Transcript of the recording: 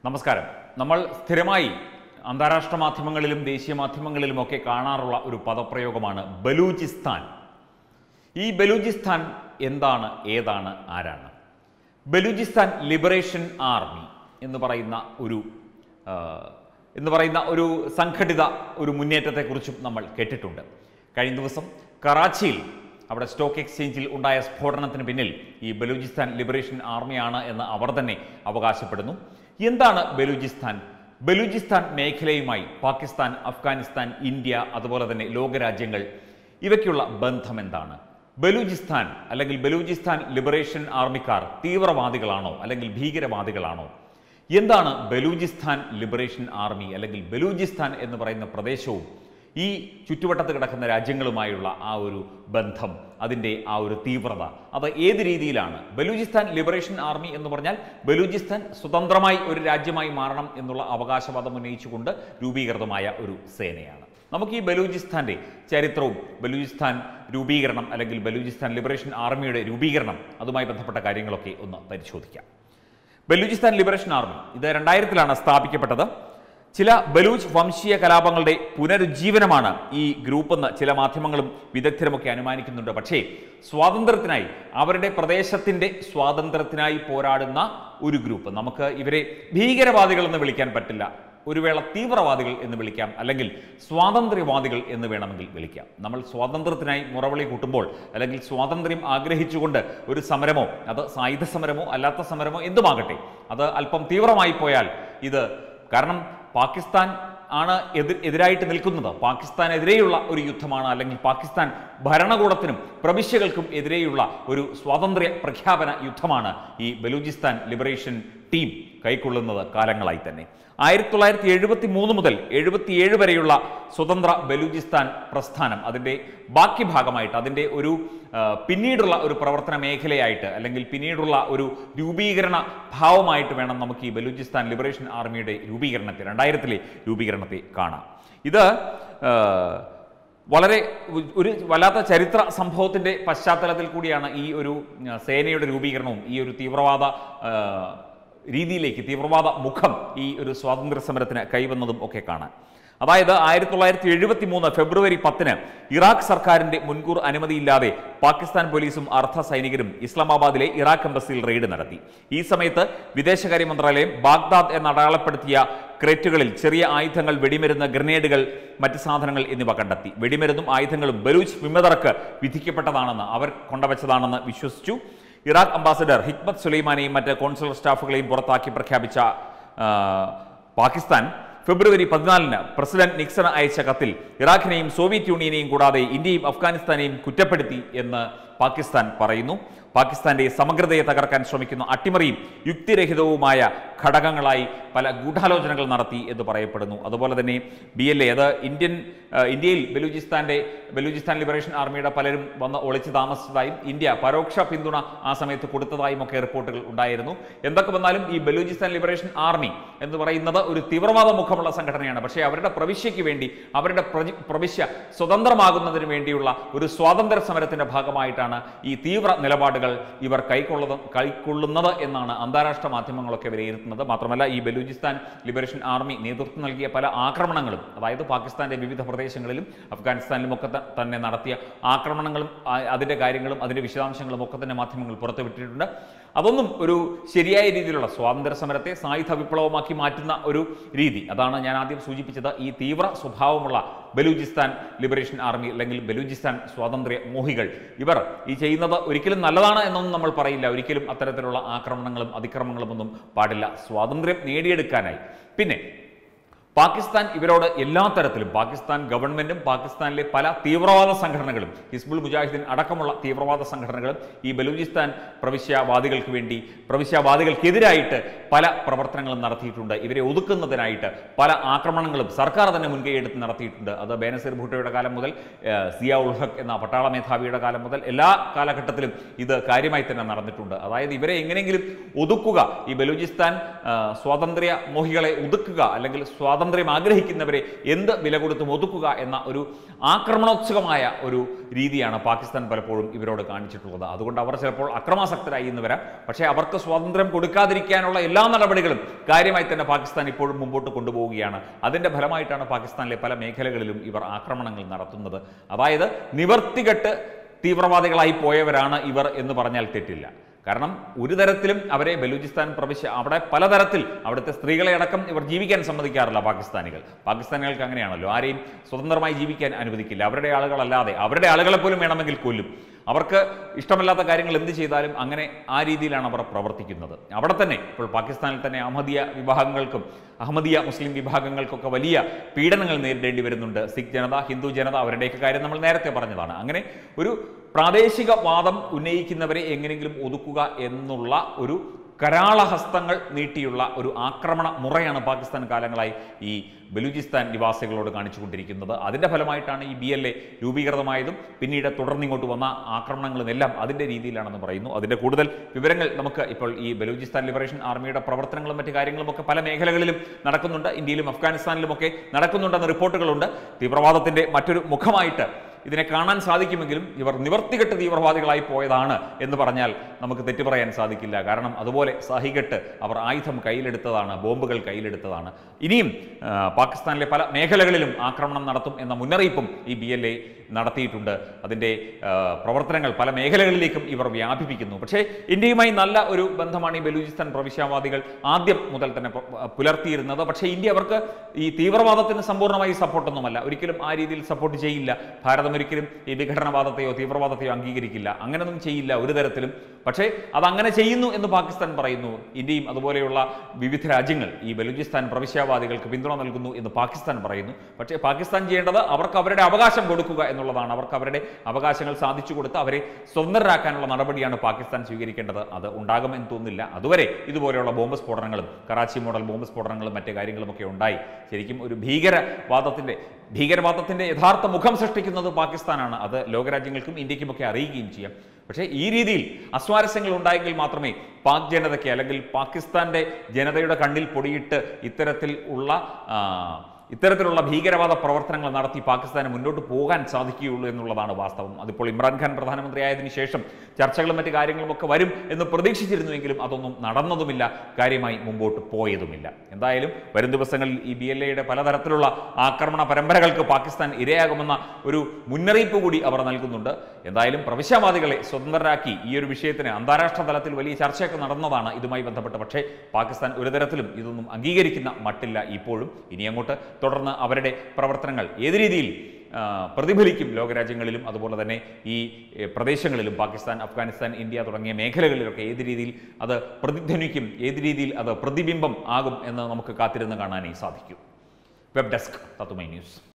നമസ്കാരം നമ്മൾ സ്ഥിരമായി അന്താരാഷ്ട്ര മാധ്യമങ്ങളിലും ദേശീയ മാധ്യമങ്ങളിലുമൊക്കെ കാണാറുള്ള ഒരു പദപ്രയോഗമാണ് ബലൂചിസ്ഥാൻ ഈ ബലൂചിസ്ഥാൻ എന്താണ് ഏതാണ് ആരാണ് ബലൂചിസ്ഥാൻ ലിബറേഷൻ ആർമി എന്ന് പറയുന്ന ഒരു ആ, എന്ന് പറയുന്ന ഒരു സംഘടിത ഒരു മുന്നേറ്റത്തെക്കുറിച്ചും നമ്മൾ കേട്ടിട്ടുണ്ട് കഴിഞ്ഞ ദിവസം കറാച്ചിയിൽ അവിടെ സ്റ്റോക്ക് എക്സ്ചേഞ്ചിൽ ഉണ്ടായ സ്ഫോടനത്തിന് പിന്നിൽ ഈ ബലൂചിസ്ഥാൻ ലിബറേഷൻ ആർമിയാണ് എന്ന് അവർ തന്നെ അവകാശപ്പെടുന്നു എന്താണ് ബലൂചിസ്ഥാൻ ബലൂചിസ്ഥാൻ മേഖലയുമായി പാകിസ്ഥാൻ അഫ്ഗാനിസ്ഥാൻ ഇന്ത്യ അതുപോലെ തന്നെ ലോകരാജ്യങ്ങൾ ഇവയ്ക്കുള്ള ബന്ധം എന്താണ് ബലൂചിസ്ഥാൻ അല്ലെങ്കിൽ ബലൂചിസ്ഥാൻ ലിബറേഷൻ ആർമിക്കാർ തീവ്രവാദികളാണോ അല്ലെങ്കിൽ ഭീകരവാദികളാണോ എന്താണ് ബലൂചിസ്ഥാൻ ലിബറേഷൻ ആർമി അല്ലെങ്കിൽ ബലൂചിസ്ഥാൻ എന്ന് പറയുന്ന പ്രദേശവും ഈ ചുറ്റുവട്ടത്ത് കിടക്കുന്ന രാജ്യങ്ങളുമായുള്ള ആ ഒരു ബന്ധം അതിൻ്റെ ആ ഒരു തീവ്രത അത് ഏത് രീതിയിലാണ് ബലൂചിസ്ഥാൻ ലിബറേഷൻ ആർമി എന്ന് പറഞ്ഞാൽ ബലൂചിസ്ഥാൻ സ്വതന്ത്രമായി ഒരു രാജ്യമായി മാറണം എന്നുള്ള അവകാശവാദം ഉന്നയിച്ചുകൊണ്ട് രൂപീകൃതമായ ഒരു സേനയാണ് നമുക്ക് ഈ ബലൂചിസ്ഥാന്റെ ചരിത്രവും ബലൂചിസ്ഥാൻ രൂപീകരണം അല്ലെങ്കിൽ ബലൂചിസ്ഥാൻ ലിബറേഷൻ ആർമിയുടെ രൂപീകരണം അതുമായി ബന്ധപ്പെട്ട കാര്യങ്ങളൊക്കെ ഒന്ന് പരിശോധിക്കാം ബലൂചിസ്ഥാൻ ലിബറേഷൻ ആർമി ഇത് രണ്ടായിരത്തിലാണ് സ്ഥാപിക്കപ്പെട്ടത് ചില ബലൂച്ച് വംശീയ കലാപങ്ങളുടെ പുനരുജ്ജീവനമാണ് ഈ ഗ്രൂപ്പ് എന്ന് ചില മാധ്യമങ്ങളും വിദഗ്ധരുമൊക്കെ അനുമാനിക്കുന്നുണ്ട് പക്ഷേ സ്വാതന്ത്ര്യത്തിനായി അവരുടെ പ്രദേശത്തിന്റെ സ്വാതന്ത്ര്യത്തിനായി പോരാടുന്ന ഒരു ഗ്രൂപ്പ് നമുക്ക് ഇവരെ ഭീകരവാദികൾ എന്ന് വിളിക്കാൻ പറ്റില്ല ഒരു വേള തീവ്രവാദികൾ എന്ന് വിളിക്കാം അല്ലെങ്കിൽ സ്വാതന്ത്ര്യവാദികൾ എന്ന് വേണമെങ്കിൽ വിളിക്കാം നമ്മൾ സ്വാതന്ത്ര്യത്തിനായി മുറവിളി കൂട്ടുമ്പോൾ അല്ലെങ്കിൽ സ്വാതന്ത്ര്യം ആഗ്രഹിച്ചുകൊണ്ട് ഒരു സമരമോ അത് സായുധ സമരമോ അല്ലാത്ത സമരമോ എന്തുമാകട്ടെ അത് അല്പം തീവ്രമായി പോയാൽ ഇത് കാരണം പാകിസ്ഥാൻ ആണ് എതിർ എതിരായിട്ട് നിൽക്കുന്നത് പാകിസ്ഥാനെതിരെയുള്ള ഒരു യുദ്ധമാണ് അല്ലെങ്കിൽ പാകിസ്ഥാൻ ഭരണകൂടത്തിനും പ്രവിശ്യകൾക്കും എതിരെയുള്ള ഒരു സ്വാതന്ത്ര്യ പ്രഖ്യാപന യുദ്ധമാണ് ഈ ബലൂചിസ്ഥാൻ ലിബറേഷൻ ടീം കൈക്കൊള്ളുന്നത് കാലങ്ങളായി തന്നെ ആയിരത്തി തൊള്ളായിരത്തി എഴുപത്തി മൂന്ന് മുതൽ എഴുപത്തിയേഴ് വരെയുള്ള സ്വതന്ത്ര ബലൂചിസ്ഥാൻ പ്രസ്ഥാനം അതിൻ്റെ ബാക്കി ഭാഗമായിട്ട് അതിൻ്റെ ഒരു ആ, പിന്നീടുള്ള ഒരു പ്രവർത്തന മേഖലയായിട്ട് അല്ലെങ്കിൽ പിന്നീടുള്ള ഒരു രൂപീകരണ ഭാവമായിട്ട് വേണം നമുക്ക് ഈ ബലൂചിസ്ഥാൻ ലിബറേഷൻ ആർമിയുടെ രൂപീകരണത്തെ രണ്ടായിരത്തിലെ രൂപീകരണത്തെ കാണാം ഇത് ആ, വളരെ ഉ- ഒരു വല്ലാത്ത ചരിത്ര സംഭവത്തിന്റെ പശ്ചാത്തലത്തിൽ കൂടിയാണ് ഈ ഒരു ഉം, സേനയുടെ രൂപീകരണവും ഈ ഒരു തീവ്രവാദ ആ, രീതിയിലേക്ക് തീവ്രവാദ മുഖം ഈ ഒരു സ്വാതന്ത്ര്യ സമരത്തിന് കൈവന്നതും ഒക്കെ കാണാൻ അതായത് ആയിരത്തി തൊള്ളായിരത്തി എഴുപത്തി മൂന്ന് ഫെബ്രുവരി പത്തിന് ഇറാഖ് സർക്കാരിന്റെ മുൻകൂർ അനുമതിയില്ലാതെ പാകിസ്ഥാൻ പോലീസും അർദ്ധ സൈനികരും ഇസ്ലാമാബാദിലെ ഇറാഖ് എംബസിയിൽ റെയ്ഡ് നടത്തി ഈ സമയത്ത് വിദേശകാര്യ മന്ത്രാലയം ബാഗ്ദാദ് എന്ന് അടയാളപ്പെടുത്തിയ ക്രേറ്റുകളിൽ ചെറിയ ആയുധങ്ങൾ വെടിമരുന്ന് ഗ്രനേഡുകൾ മറ്റ് സാധനങ്ങൾ എന്നിവ കണ്ടെത്തി വെടിമരുന്നും ആയുധങ്ങളും ബലൂച്ച് വിമതർക്ക് വിധിക്കപ്പെട്ടതാണെന്ന് അവർ കൊണ്ടുവച്ചതാണെന്ന് വിശ്വസിച്ചു ഇറാഖ് അംബാസഡർ ഹിക്മത് സുലൈമാനെയും മറ്റ് കോൺസുലർ സ്റ്റാഫുകളെയും പുറത്താക്കി പ്രഖ്യാപിച്ച ആ, പാകിസ്ഥാൻ ഫെബ്രുവരി പതിനാലിന് പ്രസിഡന്റ് നിക്സൺ അയച്ച കത്തിൽ ഇറാഖിനെയും സോവിയറ്റ് യൂണിയനെയും കൂടാതെ ഇന്ത്യയും അഫ്ഗാനിസ്ഥാനെയും കുറ്റപ്പെടുത്തി എന്ന് പാകിസ്ഥാൻ പറയുന്നു പാകിസ്ഥാന്റെ സമഗ്രതയെ തകർക്കാൻ ശ്രമിക്കുന്ന അട്ടിമറിയും യുക്തിരഹിതവുമായ ഘടകങ്ങളായി പല ഗൂഢാലോചനകൾ നടത്തി എന്ന് പറയപ്പെടുന്നു അതുപോലെ തന്നെ ബി എൽ എ അത് ഇന്ത്യൻ ആ, ഇന്ത്യയിൽ ബലൂചിസ്ഥാന്റെ ബലൂചിസ്ഥാൻ ലിബറേഷൻ ആർമിയുടെ പലരും വന്ന് ഒളിച്ചു താമസിച്ചതായും ഇന്ത്യ പരോക്ഷ പിന്തുണ ആ സമയത്ത് കൊടുത്തതായും ഒക്കെ റിപ്പോർട്ടുകൾ ഉണ്ടായിരുന്നു എന്തൊക്കെ വന്നാലും ഈ ബലൂചിസ്ഥാൻ ലിബറേഷൻ ആർമി എന്ന് പറയുന്നത് ഒരു തീവ്രവാദ മുഖമുള്ള സംഘടനയാണ് പക്ഷേ അവരുടെ പ്രവിശ്യയ്ക്ക് വേണ്ടി അവരുടെ പ്രജി- പ്രവിശ്യ സ്വതന്ത്രമാകുന്നതിന് വേണ്ടിയുള്ള ഒരു സ്വാതന്ത്ര്യ സമരത്തിന്റെ ഭാഗമായിട്ടാണ് ഈ തീവ്ര നിലപാടുകൾ ഇവർ കൈക്കൊള്ളുന്നത് കൈക്കൊള്ളുന്നത് എന്നാണ് അന്താരാഷ്ട്ര മാധ്യമങ്ങളൊക്കെ വിലയിരുത്തുന്നത് മാത്രമല്ല ഈ ബലൂചിസ്ഥാൻ ലിബറേഷൻ ആർമി നേതൃത്വം നൽകിയ പല ആക്രമണങ്ങളും അതായത് പാകിസ്ഥാന്റെ വിവിധ പ്രദേശങ്ങളിലും അഫ്ഗാനിസ്ഥാനിലും ഒക്കെ ത- തന്നെ നടത്തിയ ആക്രമണങ്ങളും ആ- അതിന്റെ കാര്യങ്ങളും അതിന്റെ വിശദാംശങ്ങളും ഒക്കെ തന്നെ മാധ്യമങ്ങൾ പുറത്തുവിട്ടിട്ടുണ്ട് അതൊന്നും ഒരു ശരിയായ രീതിയിലുള്ള സ്വാതന്ത്ര്യ സമരത്തെ സായുധ വിപ്ലവമാക്കി മാറ്റുന്ന ഒരു രീതി അതാണ് ഞാൻ ആദ്യം സൂചിപ്പിച്ചത് ഈ തീവ്ര സ്വഭാവമുള്ള ബലൂചിസ്ഥാൻ ലിബറേഷൻ ആർമി അല്ലെങ്കിൽ ബലൂചിസ്ഥാൻ സ്വാതന്ത്ര്യ മോഹികൾ ഇവർ ഈ ചെയ്യുന്നത് ഒരിക്കലും നല്ലതാണ് എന്നൊന്നും നമ്മൾ പറയില്ല ഒരിക്കലും അത്തരത്തിലുള്ള ആക്രമണങ്ങളും അതിക്രമങ്ങളും ഒന്നും പാടില്ല സ്വാതന്ത്ര്യം നേടിയെടുക്കാനായി പിന്നെ പാകിസ്ഥാൻ ഇവരോട് എല്ലാ തരത്തിലും പാകിസ്ഥാൻ ഗവൺമെന്റും പാകിസ്ഥാനിലെ പല തീവ്രവാദ സംഘടനകളും ഹിസ്ബുൾ മുജാഹിദ്ദീൻ അടക്കമുള്ള തീവ്രവാദ സംഘടനകളും ഈ ബലൂചിസ്ഥാൻ പ്രവിശ്യവാദികൾക്ക് വേണ്ടി പ്രവിശ്യവാദികൾക്കെതിരായിട്ട് പല പ്രവർത്തനങ്ങളും നടത്തിയിട്ടുണ്ട് ഇവരെ ഒതുക്കുന്നതിനായിട്ട് പല ആക്രമണങ്ങളും സർക്കാർ തന്നെ മുൻകൈയെടുത്ത് നടത്തിയിട്ടുണ്ട് അത് ബേനസീർ ഭൂട്ടോയുടെ കാലം മുതൽ ഏഹ്, സിയ ഉൾ ഹക്ക് എന്ന പട്ടാള മേധാവിയുടെ കാലം മുതൽ എല്ലാ കാലഘട്ടത്തിലും ഇത് കാര്യമായി തന്നെ നടന്നിട്ടുണ്ട് അതായത് ഇവരെ എങ്ങനെയെങ്കിലും ഒതുക്കുക ഈ ബലൂചിസ്ഥാൻ ആ, സ്വാതന്ത്ര്യ മോഹികളെ ഒതുക്കുക അല്ലെങ്കിൽ സ്വാതന്ത്ര്യ സ്വാതന്ത്ര്യം ആഗ്രഹിക്കുന്നവരെ എന്ത് വില കൊടുത്തും ഒതുക്കുക എന്ന ഒരു ആക്രമണോത്സുകമായ ഒരു രീതിയാണ് പാകിസ്ഥാൻ പലപ്പോഴും ഇവരോട് കാണിച്ചിട്ടുള്ളത് അതുകൊണ്ട് അവർ ചിലപ്പോൾ അക്രമാസക്തരായി എന്ന് വരാം പക്ഷേ അവർക്ക് സ്വാതന്ത്ര്യം കൊടുക്കാതിരിക്കാനുള്ള എല്ലാ നടപടികളും കാര്യമായി തന്നെ പാകിസ്ഥാൻ ഇപ്പോഴും മുമ്പോട്ട് കൊണ്ടുപോവുകയാണ് അതിന്റെ ഫലമായിട്ടാണ് പാകിസ്ഥാനിലെ പല മേഖലകളിലും ഇവർ ആക്രമണങ്ങൾ നടത്തുന്നത് അതായത് നിവർത്തികെട്ട് തീവ്രവാദികളായി പോയവരാണ് ഇവർ എന്ന് പറഞ്ഞാൽ തെറ്റില്ല കാരണം ഒരു തരത്തിലും അവരെ ബലൂചിസ്ഥാൻ പ്രവിശ്യ അവിടെ പലതരത്തിൽ അവിടുത്തെ സ്ത്രീകളെ അടക്കം ഇവർ ജീവിക്കാൻ സമ്മതിക്കാറില്ല പാകിസ്ഥാനികൾ പാകിസ്ഥാനികൾക്ക് അങ്ങനെയാണല്ലോ ആരെയും സ്വതന്ത്രമായി ജീവിക്കാൻ അനുവദിക്കില്ല അവരുടെ ആളുകളല്ലാതെ അവരുടെ ആളുകളെ പോലും വേണമെങ്കിൽ കൊല്ലും അവർക്ക് ഇഷ്ടമല്ലാത്ത കാര്യങ്ങൾ എന്ത് ചെയ്താലും അങ്ങനെ ആ രീതിയിലാണ് അവർ പ്രവർത്തിക്കുന്നത് അവിടെ തന്നെ ഇപ്പോൾ പാകിസ്ഥാനിൽ തന്നെ അഹമ്മദിയ വിഭാഗങ്ങൾക്കും അഹമ്മദിയ മുസ്ലിം വിഭാഗങ്ങൾക്കൊക്കെ വലിയ പീഡനങ്ങൾ നേരിടേണ്ടി വരുന്നുണ്ട് സിഖ് ജനത ഹിന്ദു ജനത അവരുടെയൊക്കെ കാര്യം നമ്മൾ നേരത്തെ പറഞ്ഞതാണ് അങ്ങനെ ഒരു പ്രാദേശിക വാദം ഉന്നയിക്കുന്നവരെ എങ്ങനെയെങ്കിലും ഒതുക്കുക എന്നുള്ള ഒരു കരാളഹസ്തങ്ങൾ നീട്ടിയുള്ള ഒരു ആക്രമണ മുറയാണ് പാകിസ്ഥാൻ കാലങ്ങളായി ഈ ബലൂചിസ്ഥാൻ നിവാസികളോട് കാണിച്ചുകൊണ്ടിരിക്കുന്നത് അതിന്റെ ഫലമായിട്ടാണ് ഈ ബി എൽ എ രൂപീകൃതമായതും പിന്നീട് തുടർന്നിങ്ങോട്ട് വന്ന ആക്രമണങ്ങളും എല്ലാം അതിന്റെ രീതിയിലാണെന്ന് പറയുന്നു അതിന്റെ കൂടുതൽ വിവരങ്ങൾ നമുക്ക് ഇപ്പോൾ ഈ ബലൂചിസ്ഥാൻ ലിബറേഷൻ ആർമിയുടെ പ്രവർത്തനങ്ങളും മറ്റു കാര്യങ്ങളും ഒക്കെ പല മേഖലകളിലും നടക്കുന്നുണ്ട് ഇന്ത്യയിലും അഫ്ഗാനിസ്ഥാനിലുമൊക്കെ നടക്കുന്നുണ്ടെന്ന റിപ്പോർട്ടുകളുണ്ട് തീവ്രവാദത്തിന്റെ മറ്റൊരു മുഖമായിട്ട് ഇതിനെ കാണാൻ സാധിക്കുമെങ്കിലും ഇവർ നിവർത്തികെട്ട് തീവ്രവാദികളായി പോയതാണ് എന്ന് പറഞ്ഞാൽ നമുക്ക് തെറ്റു പറയാൻ സാധിക്കില്ല കാരണം അതുപോലെ സഹികെട്ട് അവർ ആയുധം കയ്യിലെടുത്തതാണ് ബോംബുകൾ കയ്യിലെടുത്തതാണ് ഇനിയും ആ, പാകിസ്ഥാനിലെ പല മേഖലകളിലും ആക്രമണം നടത്തും എന്ന മുന്നറിയിപ്പും ഈ ബി എൽ എ നടത്തിയിട്ടുണ്ട് അതിൻ്റെ ആ, പ്രവർത്തനങ്ങൾ പല മേഖലകളിലേക്കും ഇവർ വ്യാപിപ്പിക്കുന്നു പക്ഷേ ഇന്ത്യയുമായി നല്ല ഒരു ബന്ധമാണ് ഈ ബലൂചിസ്ഥാൻ പ്രവിശ്യാവാദികൾ ആദ്യം മുതൽ തന്നെ പ- പുലർത്തിയിരുന്നത് പക്ഷേ ഇന്ത്യ അവർക്ക് ഈ തീവ്രവാദത്തിന് സമ്പൂർണ്ണമായി സപ്പോർട്ടൊന്നുമല്ല ഒരിക്കലും ആ രീതിയിൽ സപ്പോർട്ട് ചെയ്യില്ല ഭാരതം ഒരിക്കലും ഈ വിഘടനവാദത്തെയോ തീവ്രവാദത്തെയോ അംഗീകരിക്കില്ല അങ്ങനെയൊന്നും ചെയ്യില്ല ഒരു തരത്തിലും പക്ഷേ അത് അങ്ങനെ ചെയ്യുന്നു എന്ന് പാകിസ്ഥാൻ പറയുന്നു ഇന്ത്യയും അതുപോലെയുള്ള വിവിധ രാജ്യങ്ങൾ ഈ ബലൂചിസ്ഥാൻ പ്രവിശ്യാവാദികൾക്ക് പിന്തുണ നൽകുന്നു എന്ന് പാകിസ്ഥാൻ പറയുന്നു പക്ഷേ പാകിസ്ഥാൻ ചെയ്യേണ്ടത് അവർക്ക് അവരുടെ അവകാശം കൊടുക്കുക എന്നുള്ളതാണ് അവർക്ക് അവരുടെ അവകാശങ്ങൾ സാധിച്ചു കൊടുത്ത് അവരെ സ്വതന്ത്രരാക്കാനുള്ള നടപടിയാണ് പാകിസ്ഥാൻ സ്വീകരിക്കേണ്ടത് അത് ഉണ്ടാകുമെന്ന് തോന്നുന്നില്ല അതുവരെ ഇതുപോലെയുള്ള ബോംബ് സ്ഫോടനങ്ങളും കറാച്ചി മോഡൽ ബോംബ് സ്ഫോടനങ്ങളും മറ്റു കാര്യങ്ങളുമൊക്കെ ഉണ്ടായി ശരിക്കും ഒരു ഭീകരവാദത്തിന്റെ ഭീകരവാദത്തിന്റെ യഥാർത്ഥ മുഖം സൃഷ്ടിക്കുന്നത് പാകിസ്ഥാനാണ് അത് ലോകരാജ്യങ്ങൾക്കും ഇന്ത്യക്കുമൊക്കെ അറിയുകയും ചെയ്യാം പക്ഷേ ഈ രീതിയിൽ അസ്വാരസ്യങ്ങൾ ഉണ്ടായെങ്കിൽ മാത്രമേ പാക് ജനതയ്ക്ക് അല്ലെങ്കിൽ പാകിസ്ഥാന്റെ ജനതയുടെ കണ്ണിൽ പൊടിയിട്ട് ഇത്തരത്തിൽ ഉള്ള ആ, ഇത്തരത്തിലുള്ള ഭീകരവാദ പ്രവർത്തനങ്ങൾ നടത്തി പാകിസ്ഥാന് മുന്നോട്ട് പോകാൻ സാധിക്കുകയുള്ളൂ എന്നുള്ളതാണ് വാസ്തവം അതിപ്പോൾ ഇമ്രാൻഖാൻ പ്രധാനമന്ത്രിയായതിനു ശേഷം ചർച്ചകളും മറ്റു കാര്യങ്ങളും ഒക്കെ വരും എന്ന് പ്രതീക്ഷിച്ചിരുന്നുവെങ്കിലും അതൊന്നും നടന്നതുമില്ല കാര്യമായി മുമ്പോട്ട് പോയതുമില്ല എന്തായാലും വരും ദിവസങ്ങളിൽ ഈ ബി എൽ എയുടെ പലതരത്തിലുള്ള ആക്രമണ പരമ്പരകൾക്ക് പാകിസ്ഥാൻ ഇരയാകുമെന്ന ഒരു മുന്നറിയിപ്പ് കൂടി അവർ നൽകുന്നുണ്ട് എന്തായാലും പ്രവിശ്യവാദികളെ സ്വതന്ത്രരാക്കി ഈ ഒരു വിഷയത്തിന് അന്താരാഷ്ട്ര തലത്തിൽ വലിയ ചർച്ചയൊക്കെ നടന്നതാണ് ഇതുമായി ബന്ധപ്പെട്ട് പക്ഷേ പാകിസ്ഥാൻ ഒരു തരത്തിലും ഇതൊന്നും അംഗീകരിക്കുന്ന മട്ടില്ല ഇപ്പോഴും ഇനി അങ്ങോട്ട് തുടർന്ന് അവരുടെ പ്രവർത്തനങ്ങൾ ഏത് രീതിയിൽ ആ, പ്രതിഫലിക്കും ലോകരാജ്യങ്ങളിലും അതുപോലെ തന്നെ ഈ എ, പ്രദേശങ്ങളിലും പാകിസ്ഥാൻ അഫ്ഗാനിസ്ഥാൻ ഇന്ത്യ തുടങ്ങിയ മേഖലകളിലൊക്കെ ഏത് രീതിയിൽ അത് പ്രതിധ്വനിക്കും ഏത് രീതിയിൽ അത് പ്രതിബിംബം ആകും എന്ന് നമുക്ക് കാത്തിരുന്ന് കാണാനേ സാധിക്കൂ വെബ് ഡെസ്ക് തത്തുമൈ ന്യൂസ്